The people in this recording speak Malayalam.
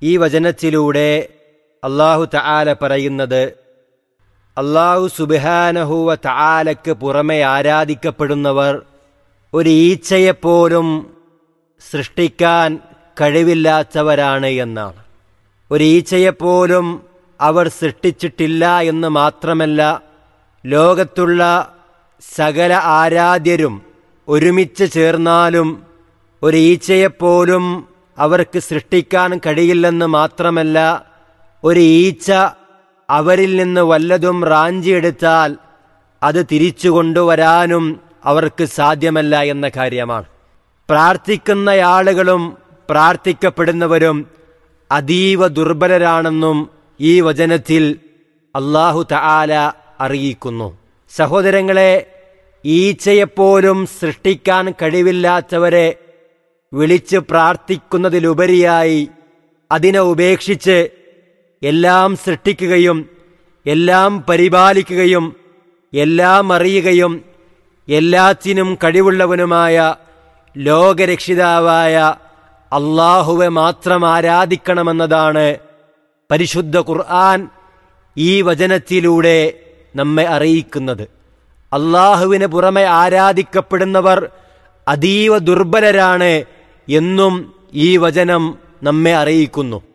ഈ വചനത്തിലൂടെ അള്ളാഹു തആല പറയുന്നത് അള്ളാഹു സുബിഹാനഹുവ തആലക്ക് പുറമെ ആരാധിക്കപ്പെടുന്നവർ ഒരു ഈച്ചയെപ്പോലും സൃഷ്ടിക്കാൻ കഴിവില്ലാത്തവരാണ് എന്നാണ് ഒരു ഈച്ചയെപ്പോലും അവർ സൃഷ്ടിച്ചിട്ടില്ല എന്ന് മാത്രമല്ല ലോകത്തുള്ള സകല ആരാധ്യരും ഒരുമിച്ച് ചേർന്നാലും ഒരു ഈച്ചയെപ്പോലും അവർക്ക് സൃഷ്ടിക്കാൻ കഴിയില്ലെന്ന് മാത്രമല്ല ഒരു ഈച്ച അവരിൽ നിന്ന് വല്ലതും റാഞ്ചിയെടുത്താൽ അത് തിരിച്ചു കൊണ്ടുവരാനും അവർക്ക് സാധ്യമല്ല എന്ന കാര്യമാണ് പ്രാർത്ഥിക്കുന്ന ആളുകളും പ്രാർത്ഥിക്കപ്പെടുന്നവരും അതീവ ദുർബലരാണെന്നും ഈ വചനത്തിൽ അള്ളാഹു തആല അറിയിക്കുന്നു സഹോദരങ്ങളെ ഈച്ചയെപ്പോലും സൃഷ്ടിക്കാൻ കഴിവില്ലാത്തവരെ വിളിച്ച് പ്രാർത്ഥിക്കുന്നതിലുപരിയായി അതിനെ ഉപേക്ഷിച്ച് എല്ലാം സൃഷ്ടിക്കുകയും എല്ലാം പരിപാലിക്കുകയും എല്ലാം അറിയുകയും എല്ലാത്തിനും കഴിവുള്ളവനുമായ ലോകരക്ഷിതാവായ അള്ളാഹുവെ മാത്രം ആരാധിക്കണമെന്നതാണ് പരിശുദ്ധ ഖുർആൻ ഈ വചനത്തിലൂടെ നമ്മെ അറിയിക്കുന്നത് അള്ളാഹുവിന് പുറമെ ആരാധിക്കപ്പെടുന്നവർ അതീവ ദുർബലരാണ് എന്നും ഈ വചനം നമ്മെ അറിയിക്കുന്നു